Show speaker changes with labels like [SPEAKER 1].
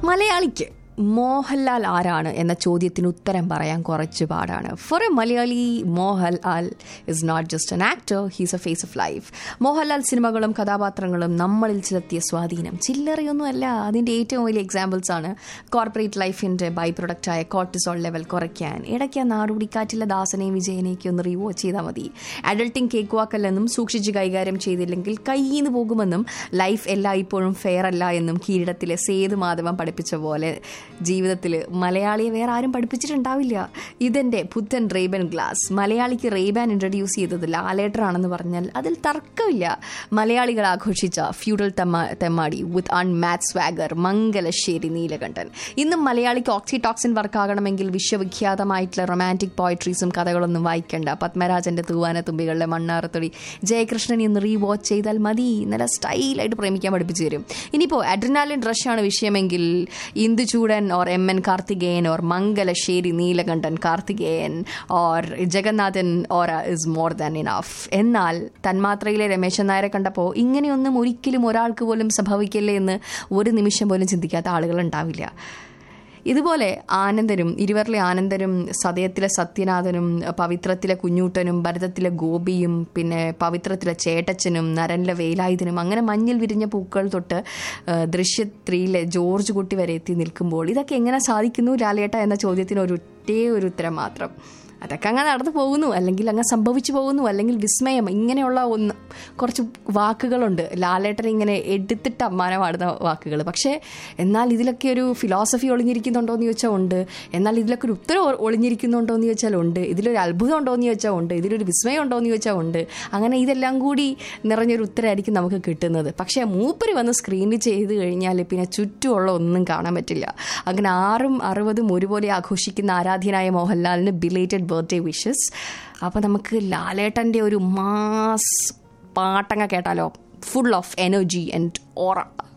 [SPEAKER 1] മലയാളിക്ക് മോഹൻലാൽ ആരാണ് എന്ന ചോദ്യത്തിന് ഉത്തരം പറയാൻ കുറച്ച് പാടാണ് for a Malayali Mohanlal is not just an actor he's a phase of life Mohanlal സിനിമകളും കഥാപാത്രങ്ങളും നമ്മളിൽ ചെലുത്തിയ സ്വാധീനം ചില്ലറയൊന്നുമല്ല അതിൻ്റെ ഏറ്റവും വലിയ എക്സാമ്പിൾസ് ആണ് കോർപ്പറേറ്റ് ലൈഫിൻ്റെ ബൈ പ്രൊഡക്റ്റായ കോർട്ടിസോൾ ലെവൽ കുറയ്ക്കാൻ ഇടയ്ക്ക് ആ നാടുപിടിക്കാറ്റിലെ ദാസനെയും വിജയനെയൊക്കെ ഒന്ന് റീവോച്ച് ചെയ്താൽ മതി അഡൾട്ടിങ് കേക്ക് വാക്കല്ലെന്നും സൂക്ഷിച്ച് കൈകാര്യം ചെയ്തില്ലെങ്കിൽ കയ്യിൽ നിന്ന് പോകുമെന്നും ലൈഫ് എല്ലായ്പ്പോഴും ഫെയർ അല്ല എന്നും കിരീടത്തിലെ സേതു മാധവൻ പഠിപ്പിച്ച പോലെ ജീവിതത്തിൽ മലയാളിയെ വേറെ ആരും പഠിപ്പിച്ചിട്ടുണ്ടാവില്ല ഇതെൻ്റെ പുത്തൻ റേബൻ ഗ്ലാസ് മലയാളിക്ക് റേബാൻ ഇൻട്രൊഡ്യൂസ് ചെയ്തത് ലാലേട്ടറാണെന്ന് പറഞ്ഞാൽ അതിൽ തർക്കമില്ല മലയാളികൾ ആഘോഷിച്ച ഫ്യൂഡൽ തെമ്മ തെമ്മാടി വിത്ത് അൺമാറ്റ് സ്വാഗർ മംഗലശ്ശേരി നീലകണ്ഠൻ ഇന്നും മലയാളിക്ക് ഓക്സിടോക്സിൻ വർക്കാകണമെങ്കിൽ വിശ്വവിഖ്യാതമായിട്ടുള്ള റൊമാൻറ്റിക് പോയട്രീസും കഥകളൊന്നും വായിക്കണ്ട പത്മരാജന്റെ തൂവാന തുമ്പികളുടെ മണ്ണാറത്തൊടി ജയകൃഷ്ണൻ ഇന്ന് റീവാച്ച് ചെയ്താൽ മതി നല്ല സ്റ്റൈലായിട്ട് പ്രേമിക്കാൻ പഠിപ്പിച്ചു തരും ഇനിയിപ്പോൾ അഡ്രിനാലിൻ റഷാണ് വിഷയമെങ്കിൽ Induchoodan or M N Karthikeyan or Mangalassery Neelakandan Karthikeyan or Jagannathan or is more than enough എന്നാൽ തന്മാത്രയിലെ രമേശൻ നായരെ കണ്ടപ്പോൾ ഇങ്ങനെയൊന്നും ഒരിക്കലും ഒരാൾക്ക് പോലും സംഭവിക്കില്ലേ എന്ന് ഒരു നിമിഷം പോലും ചിന്തിക്കാത്ത ആളുകൾ ഉണ്ടാവില്ല ഇതുപോലെ ആനന്ദനും ഇരുവരിലെ ആനന്ദനും സതയത്തിലെ സത്യനാഥനും പവിത്രത്തിലെ കുഞ്ഞൂട്ടനും ഭരതത്തിലെ ഗോപിയും പിന്നെ പവിത്രത്തിലെ ചേട്ടച്ചനും നരനിലെ വേലായുധനും അങ്ങനെ മഞ്ഞിൽ വിരിഞ്ഞ പൂക്കൾ തൊട്ട് ദൃശ്യ ത്രീയിലെ ജോർജ് കുട്ടി വരെ എത്തി നിൽക്കുമ്പോൾ ഇതൊക്കെ എങ്ങനെ സാധിക്കുന്നു ലാലേട്ട എന്ന ചോദ്യത്തിന് ഒരു ഒറ്റേ ഒരു ഉത്തരം മാത്രം അതൊക്കെ അങ്ങ് നടന്നു പോകുന്നു അല്ലെങ്കിൽ അങ്ങ് സംഭവിച്ചു പോകുന്നു അല്ലെങ്കിൽ വിസ്മയം ഇങ്ങനെയുള്ള ഒന്ന് കുറച്ച് വാക്കുകളുണ്ട് ലാലേട്ടൻ ഇങ്ങനെ എടുത്തിട്ട് അമ്മാനെ പാടുന്ന വാക്കുകൾ പക്ഷേ എന്നാൽ ഇതിലൊക്കെ ഒരു ഫിലോസഫി ഒളിഞ്ഞിരിക്കുന്നുണ്ടോ എന്ന് ചോദിച്ചാൽ ഉണ്ട് എന്നാൽ ഇതിലൊക്കെ ഒരു ഉത്തരം ഒളിഞ്ഞിരിക്കുന്നുണ്ടോ എന്ന് ചോദിച്ചാൽ ഉണ്ട് ഇതിലൊരു അത്ഭുതം ഉണ്ടോ എന്ന് ചോദിച്ചാൽ ഉണ്ട് ഇതിലൊരു വിസ്മയം ഉണ്ടോ എന്ന് ചോദിച്ചാൽ ഉണ്ട് അങ്ങനെ ഇതെല്ലാം കൂടി നിറഞ്ഞൊരു ഉത്തരമായിരിക്കും നമുക്ക് കിട്ടുന്നത് പക്ഷേ മൂപ്പര് വന്ന് സ്ക്രീനിൽ ചെയ്ത് കഴിഞ്ഞാൽ പിന്നെ ചുറ്റുമുള്ള ഒന്നും കാണാൻ പറ്റില്ല അങ്ങനെ ആറും അറുപതും ഒരുപോലെ ആഘോഷിക്കുന്ന ആരാധ്യനായ മോഹൻലാലിന് ബിലേറ്റഡ് ബർത്ത്ഡേ വിഷസ് അപ്പോൾ നമുക്ക് ലാലേട്ടൻ്റെ ഒരു മാസ് പാട്ടങ്ങ കേട്ടാലോ full of energy and aura